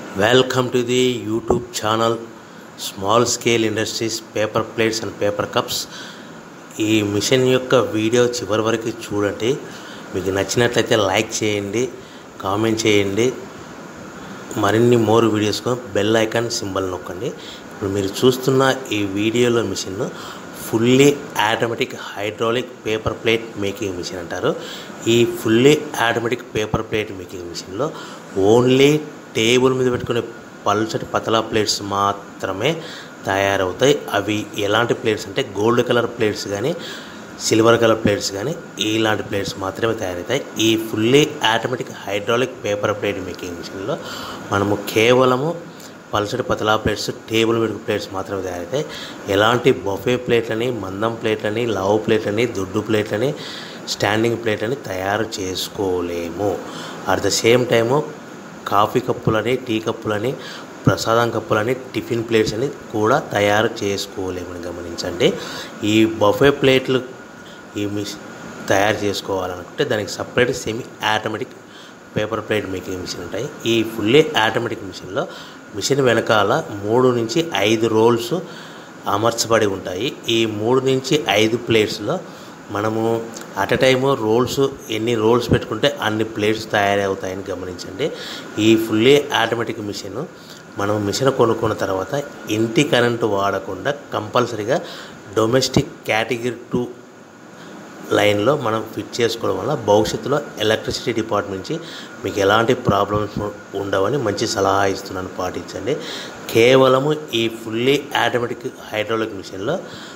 welcome to the YouTube channel small scale industries paper plates and paper cups ఈ machine యొక్క video చివరి వరకు చూడండి మీకు నచ్చినట్లయితే లైక్ చేయండి కామెంట్ చేయండి మరిన్ని more videos bell icon symbol నొక్కండి ఇప్పుడు మీరు చూస్తున్న ఈ వీడియోలో machine fully automatic hydraulic paper plate making machine అంటారు ఈ fully automatic paper plate making మిషన్లో ఓన్లీ టేబుల్ మీద పెట్టుకునే పల్చటి పతలా ప్లేట్స్ మాత్రమే తయారవుతాయి అవి ఎలాంటి ప్లేట్స్ అంటే గోల్డ్ కలర్ ప్లేట్స్ కానీ సిల్వర్ కలర్ ప్లేట్స్ కానీ ఇలాంటి ప్లేట్స్ మాత్రమే తయారవుతాయి ఈ fully automatic hydraulic paper plate making మిషన్లో మనము కేవలము పల్సటి పతలా ప్లేట్స్ టేబుల్ మీద ప్లేట్స్ మాత్రమే తయారవుతాయి ఎలాంటి బొఫే ప్లేట్లని మందం ప్లేట్లని లావు ప్లేట్లని దొడ్డు ప్లేట్లని స్టాండింగ్ ప్లేట్లని తయారు చేసుకోలేము at the same time coffee కప్పులని టీ కప్పులని ప్రసాదం కప్పులని టిఫిన్ ప్లేట్స్ అని కూడా తయారు చేసుకోలేమని గమనించండి ఈ బఫే ప్లేట్లు ఈ మిష్ తయారు చేసుకోవాలనుకుంటే దానికి separate semi automatic paper plate making machine ఉంటాయి ఈ ఫుల్లీ ఆటోమేటిక్ మిషన్లో మిషన్ వెనకాల మూడు నుంచి ఐదు రోల్స్ అమర్చబడి ఉంటాయి ఈ మూడు నుంచి ఐదు ప్లేట్స్లో మనము అట్ ఎ టైము రోల్స్ ఎన్ని రోల్స్ పెట్టుకుంటే అన్ని ప్లేట్స్ తయారవుతాయని గమనించండి ఈ ఫుల్లీ ఆటోమేటిక్ మిషన్ మనం మిషన్ కొనుక్కున్న తర్వాత ఇంటి కరెంటు వాడకుండా కంపల్సరీగా డొమెస్టిక్ కేటగిరీ టూ లైన్లో మనం ఫిట్ చేసుకోవడం వల్ల భవిష్యత్తులో ఎలక్ట్రిసిటీ డిపార్ట్మెంట్ నుంచి మీకు ఎలాంటి ప్రాబ్లమ్స్ ఉండవని మంచి సలహా ఇస్తున్నాను పాటించండి కేవలము ఈ ఫుల్లీ ఆటోమేటిక్ హైడ్రాలిక్ మిషన్లో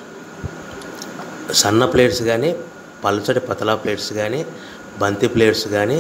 సన్న ప్లేట్స్ కానీ పలుచటి పతలా ప్లేట్స్ కానీ బంతి ప్లేట్స్ కానీ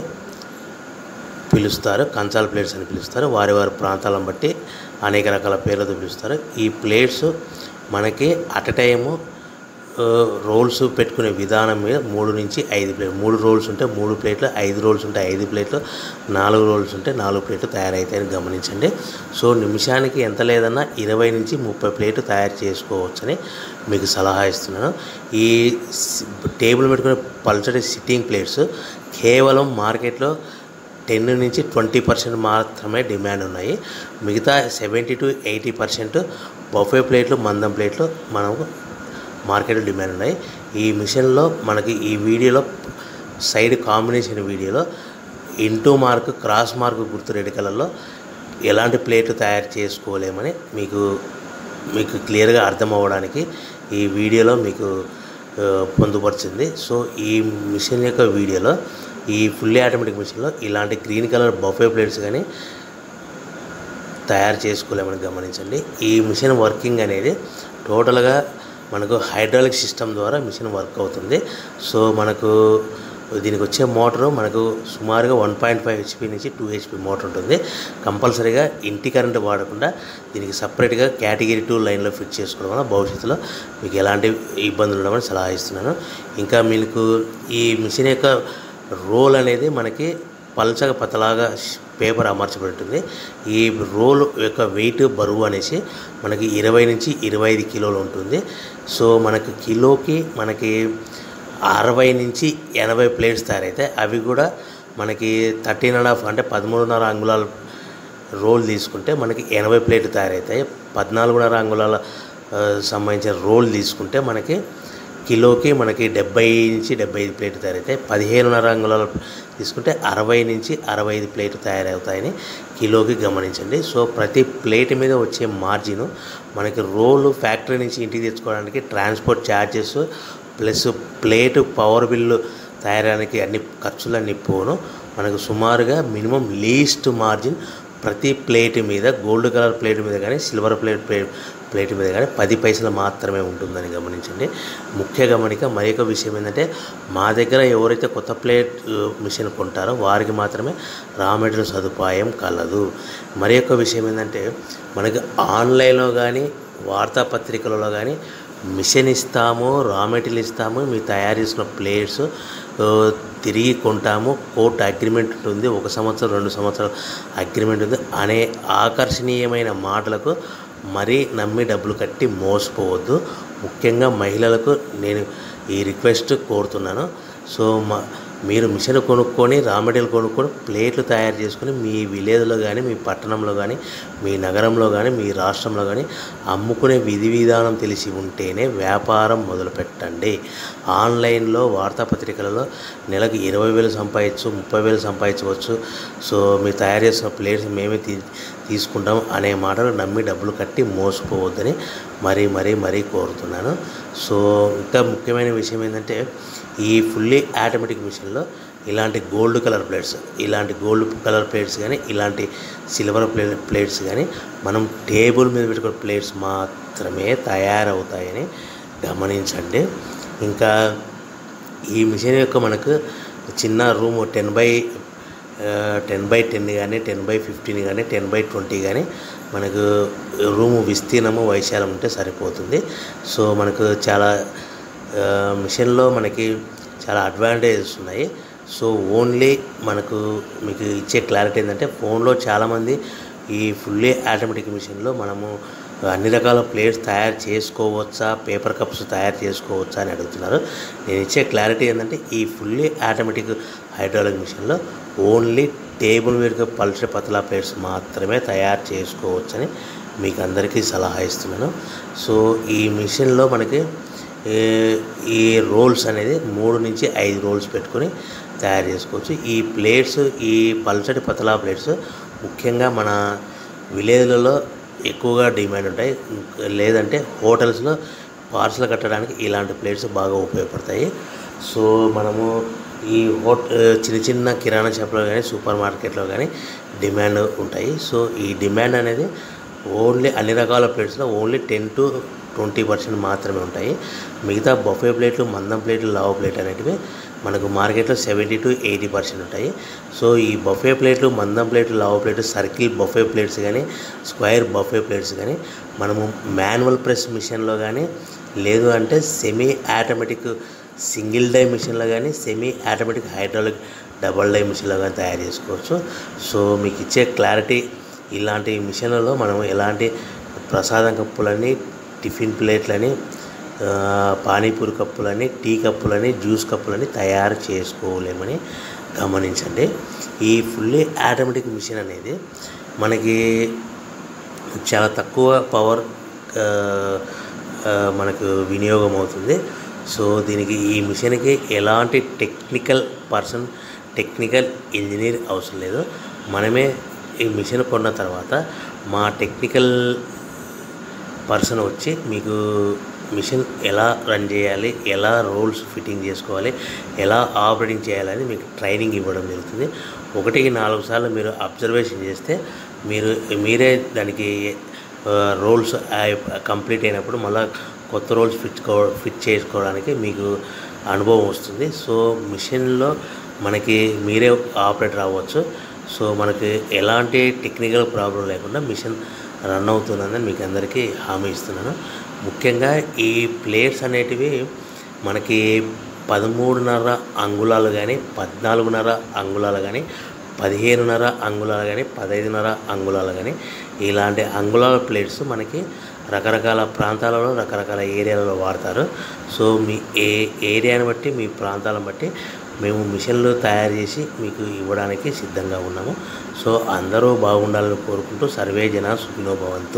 పిలుస్తారు కంచాల ప్లేట్స్ అని పిలుస్తారు వారి వారి ప్రాంతాలను బట్టి అనేక రకాల పేర్లతో పిలుస్తారు ఈ ప్లేట్స్ మనకి అట్ టైము రోల్స్ పెట్టుకునే విధానం మీద మూడు నుంచి ఐదు ప్లేట్ మూడు రోల్స్ ఉంటే మూడు ప్లేట్లు ఐదు రోల్స్ ఉంటే ఐదు ప్లేట్లు నాలుగు రోల్స్ ఉంటే నాలుగు ప్లేట్లు తయారవుతాయని గమనించండి సో నిమిషానికి ఎంత లేదన్నా ఇరవై నుంచి ముప్పై ప్లేట్లు తయారు చేసుకోవచ్చని మీకు సలహా ఇస్తున్నాను ఈ టేబుల్ పెట్టుకునే పల్చటి సిట్టింగ్ ప్లేట్స్ కేవలం మార్కెట్లో టెన్ నుంచి ట్వంటీ పర్సెంట్ మాత్రమే డిమాండ్ ఉన్నాయి మిగతా seventy to eighty percent buffet ప్లేట్లు మందం ప్లేట్లు మనకు మార్కెట్లో డిమాండ్ ఉన్నాయి ఈ మిషన్లో మనకి ఈ వీడియోలో సైడ్ కాంబినేషన్ వీడియోలో ఇంటూ మార్క్ క్రాస్ మార్క్ గుర్తు రెడ్ కలర్లో ఎలాంటి ప్లేట్ తయారు చేసుకోలేమని మీకు మీకు క్లియర్గా అర్థం అవ్వడానికి ఈ వీడియోలో మీకు పొందుపరిచింది సో ఈ మిషన్ యొక్క వీడియోలో ఈ ఫుల్లీ ఆటోమేటిక్ మిషన్లో ఇలాంటి గ్రీన్ కలర్ బఫే ప్లేట్స్ కానీ తయారు చేసుకోలేమని గమనించండి ఈ మిషన్ వర్కింగ్ అనేది టోటల్గా మనకు హైడ్రాలిక్ సిస్టమ్ ద్వారా మిషన్ వర్క్ అవుతుంది సో మనకు దీనికి వచ్చే మోటారు మనకు సుమారుగా వన్ పాయింట్ ఫైవ్ హెచ్పి నుంచి టూ హెచ్పి మోటార్ ఉంటుంది కంపల్సరీగా ఇంటి కరెంట్ వాడకుండా దీనికి సపరేట్గా కేటగిరీ టూ లైన్లో ఫిట్ చేసుకోవడం వల్ల భవిష్యత్తులో మీకు ఎలాంటి ఇబ్బందులు ఉండవని సలహా ఇస్తున్నాను ఇంకా మీకు ఈ మిషన్ యొక్క రోల్ అనేది మనకి పల్చగా పతలాగా పేపర్ అమర్చబడి ఉంటుంది ఈ రోల్ యొక్క వెయిట్ బరువు అనేసి మనకి ఇరవై నుంచి ఇరవై ఐదు కిలోలు ఉంటుంది సో మనకి కిలోకి మనకి అరవై నుంచి ఎనభై ప్లేట్స్ తయారైతాయి అవి కూడా మనకి థర్టీన్ అండ్ హాఫ్ అంటే పదమూడున్నర అంగుళాల రోల్ తీసుకుంటే మనకి ఎనభై ప్లేట్లు తయారవుతాయి పద్నాలుగున్నర అంగుళాల సంబంధించిన రోల్ తీసుకుంటే మనకి కిలోకి మనకి డెబ్బై నుంచి డెబ్బై ఐదు ప్లేట్లు తయారవుతాయి పదిహేనున్నర అంగుళాలు తీసుకుంటే అరవై నుంచి అరవై ఐదు ప్లేట్లు తయారవుతాయని కిలోకి గమనించండి సో ప్రతి ప్లేట్ మీద వచ్చే మార్జిన్ మనకి రోలు ఫ్యాక్టరీ నుంచి ఇంటికి తెచ్చుకోవడానికి transport charges plus plate power bill తయారడానికి అన్ని ఖర్చులన్నీ పోను మనకు సుమారుగా మినిమం లీస్ట్ మార్జిన్ ప్రతి ప్లేట్ మీద గోల్డ్ కలర్ ప్లేట్ మీద కానీ సిల్వర్ ప్లేట్ ప్లేట్ ప్లేట్ మీద కానీ పది పైసలు మాత్రమే ఉంటుందని గమనించండి ముఖ్య గమనిక మరి ఒక విషయం ఏంటంటే మా దగ్గర ఎవరైతే కొత్త ప్లేట్ మిషన్ కొంటారో వారికి మాత్రమే రా మెటీరియల్ సదుపాయం కలదు మరి యొక్క విషయం ఏంటంటే మనకి ఆన్లైన్లో కానీ వార్తాపత్రికలలో కానీ మిషన్ ఇస్తాము రా మెటీరియల్ ఇస్తాము మీరు తయారు చేసిన ప్లేట్స్ తిరిగి కొంటాము కోర్టు అగ్రిమెంట్ ఉంటుంది ఒక సంవత్సరం రెండు సంవత్సరాల అగ్రిమెంట్ ఉంది అనే ఆకర్షణీయమైన మాటలకు మరీ నమ్మి డబ్బులు కట్టి మోసపోవద్దు ముఖ్యంగా మహిళలకు నేను ఈ రిక్వెస్ట్ కోరుతున్నాను సో మా మీరు మిషన్ కొనుక్కొని రా మెటీరియల్ కొనుక్కొని ప్లేట్లు తయారు చేసుకొని మీ విలేజ్లో కానీ మీ పట్టణంలో కానీ మీ నగరంలో కానీ మీ రాష్ట్రంలో కానీ అమ్ముకునే విధి విధానం తెలిసి ఉంటేనే వ్యాపారం మొదలు పెట్టండి ఆన్లైన్లో వార్తాపత్రికలలో నెలకు ఇరవై వేలు సంపాదించు ముప్పై వేలు సంపాదించవచ్చు సో మీరు తయారు చేసిన ప్లేట్స్ మేమే తీ తీసుకుంటాం అనే మాటలు నమ్మి డబ్బులు కట్టి మోసపోవద్దని మరీ మరీ మరీ కోరుతున్నాను సో ఇంకా ముఖ్యమైన విషయం ఏంటంటే ఈ ఫుల్లీ ఆటోమేటిక్ మిషన్లో ఇలాంటి గోల్డ్ కలర్ ప్లేట్స్ ఇలాంటి గోల్డ్ కలర్ ప్లేట్స్ కానీ ఇలాంటి సిల్వర్ ప్లే ప్లేట్స్ కానీ మనం టేబుల్ మీద పెట్టుకునే ప్లేట్స్ మాత్రమే తయారవుతాయని గమనించండి ఇంకా ఈ మిషన్ యొక్క మనకు చిన్న room ten by ten by ten కానీ టెన్ బై ఫిఫ్టీన్ కానీ టెన్ బై ట్వంటీ కానీ మనకు రూము విస్తీర్ణము వైశాలం ఉంటే సరిపోతుంది సో మనకు చాలా మిషన్లో మనకి చాలా అడ్వాంటేజెస్ ఉన్నాయి సో ఓన్లీ మనకు మీకు ఇచ్చే క్లారిటీ ఏంటంటే ఫోన్లో చాలామంది ఈ ఫుల్లీ ఆటోమేటిక్ మిషన్లో మనము అన్ని రకాల ప్లేట్స్ తయారు చేసుకోవచ్చా పేపర్ కప్స్ తయారు చేసుకోవచ్చా అని అడుగుతున్నారు నేను ఇచ్చే క్లారిటీ ఏంటంటే ఈ ఫుల్లీ ఆటోమేటిక్ హైడ్రాలిక్ మిషన్లో ఓన్లీ టేబుల్ మీద పల్చ పతలా ప్లేట్స్ మాత్రమే తయారు చేసుకోవచ్చని మీకు అందరికీ సలహా ఇస్తున్నాను సో ఈ మిషన్లో మనకి ఈ రోల్స్ అనేది మూడు నుంచి ఐదు రోల్స్ పెట్టుకొని తయారు చేసుకోవచ్చు ఈ ప్లేట్స్ ఈ పల్చటి పతలా ప్లేట్స్ ముఖ్యంగా మన విలేజ్లలో ఎక్కువగా డిమాండ్ ఉంటాయి లేదంటే హోటల్స్లో పార్సల్ కట్టడానికి ఇలాంటి ప్లేట్స్ బాగా ఉపయోగపడతాయి సో మనము ఈ హోట చిన్న చిన్న కిరాణా షాప్లో కానీ సూపర్ మార్కెట్లో కానీ డిమాండ్ ఉంటాయి సో ఈ డిమాండ్ అనేది ఓన్లీ అన్ని రకాల ప్లేట్స్లో only ten to twenty percent మాత్రమే ఉంటాయి మిగతా బఫే ప్లేట్లు మందం ప్లేట్లు లావు ప్లేట్ అనేటివి మనకు మార్కెట్లో సెవెంటీ టు ఎయిటీ పర్సెంట్ ఉంటాయి సో ఈ బఫే ప్లేట్లు మందం ప్లేట్లు లావు ప్లేట్లు సర్కిల్ బఫే ప్లేట్స్ కానీ స్క్వైర్ బఫే ప్లేట్స్ కానీ మనము మాన్యువల్ ప్రెస్ మిషన్లో కానీ లేదు అంటే సెమీ ఆటోమేటిక్ సింగిల్ డై మిషన్లో కానీ semi automatic hydraulic double die మిషన్లో కానీ తయారు చేసుకోవచ్చు సో మీకు ఇచ్చే క్లారిటీ ఇలాంటి మిషన్లలో మనం ఎలాంటి ప్రసాదం కప్పులని టిఫిన్ ప్లేట్లని పానీపూరి కప్పులని టీ కప్పులని జ్యూస్ కప్పులని తయారు చేసుకోలేమని గమనించండి ఈ ఫుల్లీ ఆటోమేటిక్ మిషన్ అనేది మనకి చాలా తక్కువ పవర్ మనకు వినియోగం అవుతుంది సో దీనికి ఈ మిషన్కి ఎలాంటి టెక్నికల్ పర్సన్ టెక్నికల్ ఇంజనీర్ అవసరం లేదు మనమే ఈ మిషన్ కొన్న తర్వాత మా టెక్నికల్ పర్సన్ వచ్చి మీకు మిషన్ ఎలా రన్ చేయాలి ఎలా రోల్స్ ఫిట్టింగ్ చేసుకోవాలి ఎలా ఆపరేటింగ్ చేయాలని మీకు ట్రైనింగ్ ఇవ్వడం జరుగుతుంది ఒకటికి నాలుగు సార్లు మీరు అబ్జర్వేషన్ చేస్తే మీరు మీరే దానికి రోల్స్ కంప్లీట్ అయినప్పుడు మళ్ళీ కొత్త రోల్స్ ఫిట్ ఫిట్ చేసుకోవడానికి మీకు అనుభవం వస్తుంది సో మిషన్లో మనకి మీరే ఆపరేటర్ అవ్వచ్చు సో మనకి ఎలాంటి టెక్నికల్ ప్రాబ్లం లేకుండా మిషన్ రన్ అవుతుందని మీకు అందరికీ హామీ ఇస్తున్నాను ముఖ్యంగా ఈ ప్లేట్స్ అనేటివి మనకి పదమూడున్నర అంగుళాలు కానీ పద్నాలుగున్నర అంగుళాలు కానీ పదిహేనున్నర అంగుళాలు కానీ పదహైదున్నర అంగుళాలు కానీ ఇలాంటి అంగుళాల ప్లేట్స్ మనకి రకరకాల ప్రాంతాలలో రకరకాల ఏరియాలలో వాడతారు సో మీ ఏ ఏరియాని బట్టి మీ ప్రాంతాలను బట్టి మేము మిషన్లు తయారు చేసి మీకు ఇవ్వడానికి సిద్ధంగా ఉన్నాము సో అందరూ బాగుండాలని కోరుకుంటూ సర్వే జన సుఖినో భవంతు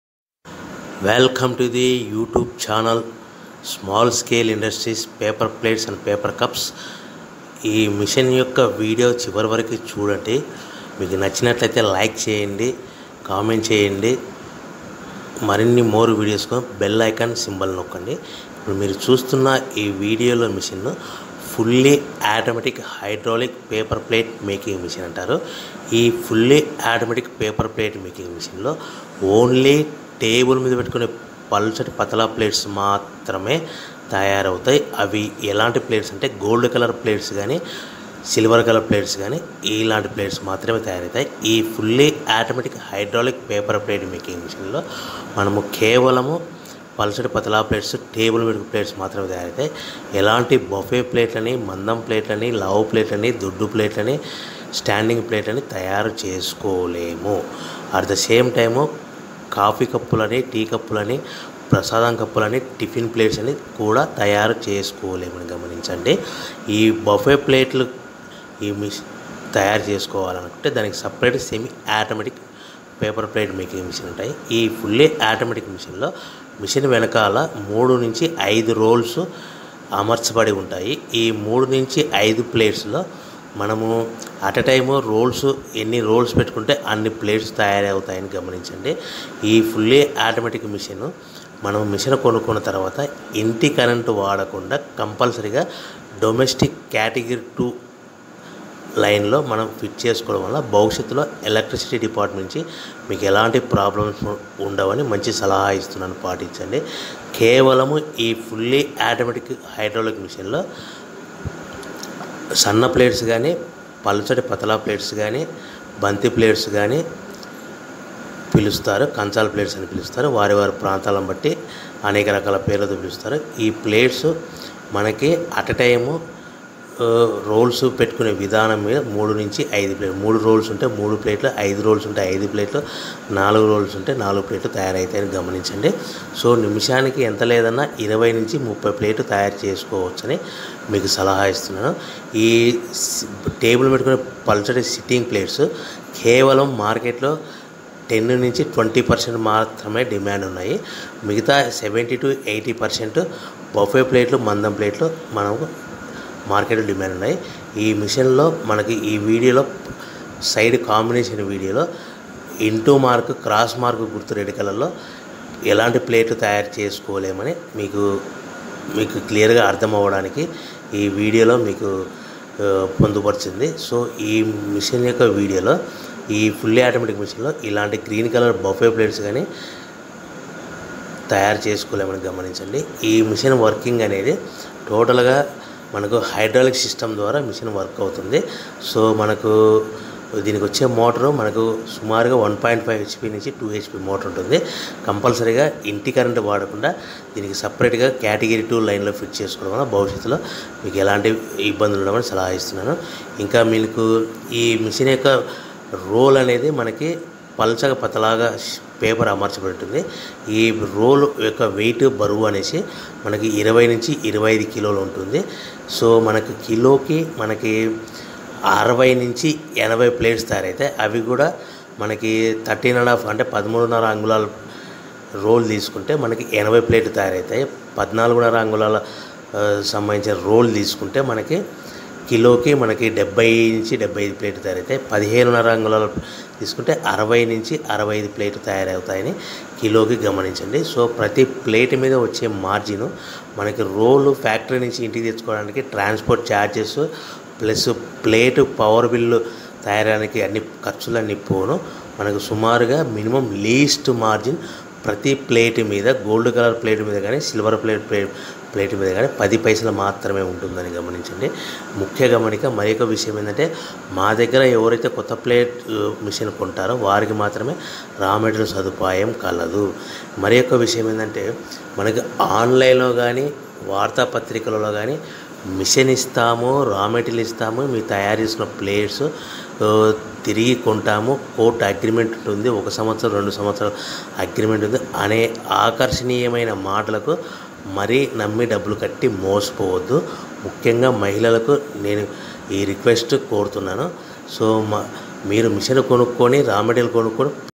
welcome to the YouTube channel small scale industries paper plates and paper cups ఈ మిషన్ యొక్క వీడియో చివరి వరకు చూడండి మీకు నచ్చినట్లయితే లైక్ చేయండి కామెంట్ చేయండి మరిన్ని more videos bell icon symbol నొక్కండి ఇప్పుడు మీరు చూస్తున్న ఈ వీడియోలో machine fully automatic hydraulic paper plate making machine అంటారు ఈ fully automatic paper plate making మిషన్లో ఓన్లీ టేబుల్ మీద పెట్టుకునే పల్చటి పతలా ప్లేట్స్ మాత్రమే తయారవుతాయి అవి ఎలాంటి ప్లేట్స్ అంటే గోల్డ్ కలర్ ప్లేట్స్ కానీ సిల్వర్ కలర్ ప్లేట్స్ కానీ ఇలాంటి ప్లేట్స్ మాత్రమే తయారవుతాయి ఈ fully automatic hydraulic paper plate making మిషన్లో మనము కేవలము పల్సటి పతలా ప్లేట్స్ టేబుల్ మీద ప్లేట్స్ మాత్రమే తయారవుతాయి ఎలాంటి బొఫే ప్లేట్లని మందం ప్లేట్లని లావు ప్లేట్లని దుడ్డు ప్లేట్లని స్టాండింగ్ ప్లేట్లని తయారు చేసుకోలేము at the same time coffee కప్పులని టీ కప్పులని ప్రసాదం కప్పులని టిఫిన్ ప్లేట్స్ అని కూడా తయారు చేసుకోలేమని గమనించండి ఈ బఫే ప్లేట్లు ఈ మిషన్ తయారు చేసుకోవాలనుకుంటే దానికి separate semi automatic paper plate making machine ఉంటాయి ఈ ఫుల్లీ ఆటోమేటిక్ మిషన్లో మిషన్ వెనకాల మూడు నుంచి ఐదు రోల్స్ అమర్చబడి ఉంటాయి ఈ మూడు నుంచి ఐదు ప్లేట్స్లో మనము అట్ ఎ టైము రోల్స్ ఎన్ని రోల్స్ పెట్టుకుంటే అన్ని ప్లేట్స్ తయారవుతాయని గమనించండి ఈ ఫుల్లీ ఆటోమేటిక్ మిషన్ మనం మిషన్ కొనుక్కున్న తర్వాత ఇంటి కరెంటు వాడకుండా కంపల్సరీగా డొమెస్టిక్ కేటగిరీ టూ లైన్లో మనం ఫిట్ చేసుకోవడం వల్ల భవిష్యత్తులో ఎలక్ట్రిసిటీ డిపార్ట్మెంట్ నుంచి మీకు ఎలాంటి ప్రాబ్లమ్స్ ఉండవని మంచి సలహా ఇస్తున్నాను పాటించండి కేవలము ఈ ఫుల్లీ ఆటోమేటిక్ హైడ్రాలిక్ మిషన్లో సన్న ప్లేట్స్ కానీ పలుచటి పతలా ప్లేట్స్ కానీ బంతి ప్లేట్స్ కానీ పిలుస్తారు కంచాల ప్లేట్స్ అని పిలుస్తారు వారి వారి ప్రాంతాలను బట్టి అనేక రకాల పేర్లతో పిలుస్తారు ఈ ప్లేట్స్ మనకి అట్ టైము రోల్స్ పెట్టుకునే విధానం మీద మూడు నుంచి ఐదు ప్లేట్ మూడు రోల్స్ ఉంటే మూడు ప్లేట్లు ఐదు రోల్స్ ఉంటే ఐదు ప్లేట్లు నాలుగు రోల్స్ ఉంటే నాలుగు ప్లేట్లు తయారవుతాయని గమనించండి సో నిమిషానికి ఎంత లేదన్నా ఇరవై నుంచి ముప్పై ప్లేట్లు తయారు చేసుకోవచ్చని మీకు సలహా ఇస్తున్నాను ఈ సి- టేబుల్ పెట్టుకునే పల్చటి సిట్టింగ్ ప్లేట్స్ కేవలం మార్కెట్లో టెన్ నుంచి ట్వంటీ పర్సెంట్ మాత్రమే డిమాండ్ ఉన్నాయి మిగతా seventy to eighty percent buffet ప్లేట్లు మందం ప్లేట్లు మనకు మార్కెట్లో డిమాండ్ ఉన్నాయి ఈ మిషన్లో మనకి ఈ వీడియోలో సైడ్ కాంబినేషన్ వీడియోలో ఇంటూ మార్క్ క్రాస్ మార్క్ గుర్తు రెడ్ కలర్లో ఎలాంటి ప్లేట్లు తయారు చేసుకోలేమని మీకు మీకు క్లియర్గా అర్థం అవ్వడానికి ఈ వీడియోలో మీకు ఆ, పొందుపరిచింది సో ఈ మిషన్ యొక్క వీడియోలో ఈ ఫుల్లీ ఆటోమేటిక్ మిషన్లో ఇలాంటి గ్రీన్ కలర్ బఫే ప్లేట్స్ కానీ తయారు చేసుకోలేమని గమనించండి ఈ మిషన్ వర్కింగ్ అనేది టోటల్గా మనకు హైడ్రాలిక్ సిస్టమ్ ద్వారా మిషన్ వర్క్ అవుతుంది సో మనకు దీనికి వచ్చే మోటారు మనకు సుమారుగా వన్ పాయింట్ ఫైవ్ హెచ్పి నుంచి టూ హెచ్పి మోటార్ ఉంటుంది కంపల్సరీగా ఇంటి కరెంట్ వాడకుండా దీనికి సపరేట్గా కేటగిరీ టూ లైన్లో ఫిట్ చేసుకోవడం వల్ల భవిష్యత్తులో మీకు ఎలాంటి ఇబ్బందులు ఉండవని సలహా ఇస్తున్నాను ఇంకా మీకు ఈ మిషన్ యొక్క రోల్ అనేది మనకి పల్చగా పతలాగా పేపర్ అమర్చబడి ఉంటుంది ఈ రోల్ యొక్క వెయిట్ బరువు అనేసి మనకి ఇరవై నుంచి ఇరవై ఐదు కిలోలు ఉంటుంది సో మనకి కిలోకి మనకి అరవై నుంచి ఎనభై ప్లేట్స్ తయారవుతాయి అవి కూడా మనకి థర్టీన్ అండ్ హాఫ్ అంటే పదమూడున్నర అంగుళాల రోల్ తీసుకుంటే మనకి ఎనభై ప్లేట్లు తయారవుతాయి పద్నాలుగున్నర అంగుళాల ఆ, సంబంధించిన రోల్ తీసుకుంటే మనకి కిలోకి మనకి డెబ్బై నుంచి డెబ్బై ఐదు ప్లేట్లు తయారవుతాయి పదిహేనున్నర అంగుళాలు తీసుకుంటే అరవై నుంచి అరవై ఐదు ప్లేట్లు తయారవుతాయని కిలోకి గమనించండి సో ప్రతి ప్లేట్ మీద వచ్చే మార్జిన్ మనకి రోలు ఫ్యాక్టరీ నుంచి ఇంటికి తెచ్చుకోవడానికి transport charges plus plate power bill తయారడానికి అన్ని ఖర్చులన్నీ పోను మనకు సుమారుగా మినిమం లీస్ట్ మార్జిన్ ప్రతి ప్లేట్ మీద గోల్డ్ కలర్ ప్లేట్ మీద కానీ సిల్వర్ ప్లేట్ ప్లేట్ ప్లేట్ మీద కానీ పది పైసలు మాత్రమే ఉంటుందని గమనించండి ముఖ్య గమనిక మరి ఒక విషయం ఏంటంటే మా దగ్గర ఎవరైతే కొత్త ప్లేట్ ఆ, మిషన్ కొంటారో వారికి మాత్రమే రా మెటీరియల్ సదుపాయం కలదు మరి యొక్క విషయం ఏంటంటే మనకి ఆన్లైన్లో కానీ వార్తాపత్రికలలో కానీ మిషన్ ఇస్తాము రా మెటీరియల్ ఇస్తాము మీరు తయారు చేసిన ప్లేట్స్ ఆ, తిరిగి కొంటాము కోర్టు అగ్రిమెంట్ ఉంటుంది ఒక సంవత్సరం రెండు సంవత్సరాలు అగ్రిమెంట్ ఉంది అనే ఆకర్షణీయమైన మాటలకు మరీ నమ్మి డబ్బులు కట్టి మోసపోవద్దు ముఖ్యంగా మహిళలకు నేను ఈ రిక్వెస్ట్ కోరుతున్నాను సో మా మీరు మిషన్ కొనుక్కొని రా మెటీరియల్ కొనుక్కొని